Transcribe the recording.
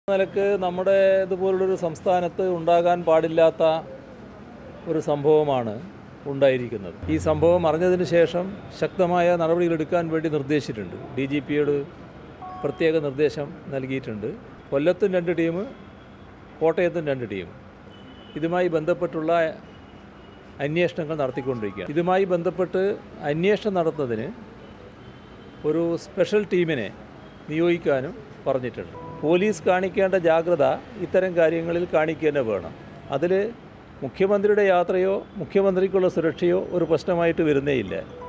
നിലക്ക് നമ്മുടെ ഇതുപോലുള്ളൊരു സംസ്ഥാനത്ത് ഉണ്ടാകാൻ പാടില്ലാത്ത ഒരു സംഭവമാണ് ഉണ്ടായിരിക്കുന്നത് ഈ സംഭവം അറിഞ്ഞതിന് ശേഷം ശക്തമായ നടപടികളെടുക്കാൻ വേണ്ടി നിർദ്ദേശിച്ചിട്ടുണ്ട് ഡി ജി പിയോട് പ്രത്യേക നിർദ്ദേശം നൽകിയിട്ടുണ്ട് കൊല്ലത്തും രണ്ട് ടീം കോട്ടയത്തും രണ്ട് ടീം ഇതുമായി ബന്ധപ്പെട്ടുള്ള അന്വേഷണങ്ങൾ നടത്തിക്കൊണ്ടിരിക്കുകയാണ് ഇതുമായി ബന്ധപ്പെട്ട് അന്വേഷണം നടത്തുന്നതിന് ഒരു സ്പെഷ്യൽ ടീമിനെ നിയോഗിക്കാനും പറഞ്ഞിട്ടുണ്ട് പോലീസ് കാണിക്കേണ്ട ജാഗ്രത ഇത്തരം കാര്യങ്ങളിൽ കാണിക്കുക തന്നെ വേണം അതിൽ മുഖ്യമന്ത്രിയുടെ യാത്രയോ മുഖ്യമന്ത്രിക്കുള്ള സുരക്ഷയോ ഒരു പ്രശ്നമായിട്ട് വരുന്നേയില്ല